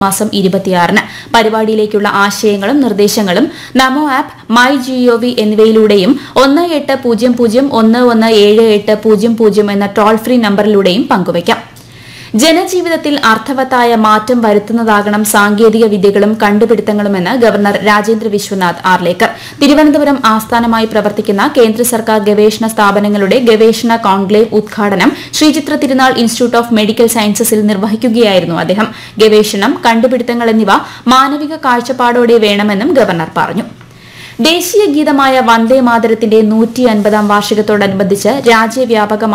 മാസം ഇരുപത്തിയാറിന് പരിപാടിയിലേക്കുള്ള ആശയങ്ങളും നിർദ്ദേശങ്ങളും നമോ ആപ്പ് മൈ ജിഒവി എന്നിവയിലൂടെയും ഒന്ന് എട്ട് പൂജ്യം പൂജ്യം ഒന്ന് ഒന്ന് ഏഴ് എട്ട് പൂജ്യം പൂജ്യം എന്ന ടോൾ ഫ്രീ നമ്പറിലൂടെയും പങ്കുവയ്ക്കാം ജനജീവിതത്തിൽ അർത്ഥവത്തായ മാറ്റം വരുത്തുന്നതാകണം സാങ്കേതിക വിദ്യകളും കണ്ടുപിടുത്തങ്ങളുമെന്ന് ഗവർണർ രാജേന്ദ്ര വിശ്വനാഥ് ആർലേക്കർ തിരുവനന്തപുരം ആസ്ഥാനമായി പ്രവർത്തിക്കുന്ന കേന്ദ്ര സർക്കാർ ഗവേഷണ സ്ഥാപനങ്ങളുടെ ഗവേഷണ കോൺക്ലേവ് ഉദ്ഘാടനം ശ്രീചിത്ര തിരുനാൾ ഇൻസ്റ്റിറ്റ്യൂട്ട് ഓഫ് മെഡിക്കൽ സയൻസസിൽ നിർവഹിക്കുകയായിരുന്നു അദ്ദേഹം ഗവേഷണം കണ്ടുപിടുത്തങ്ങൾ എന്നിവ മാനവിക കാഴ്ചപ്പാടോടെ വേണമെന്നും ഗവർണർ പറഞ്ഞു ദേശീയ ഗീതമായ വന്ദേ മാതരത്തിന്റെ നൂറ്റി അൻപതാം വാർഷികത്തോടനുബന്ധിച്ച് രാജ്യവ്യാപകമായി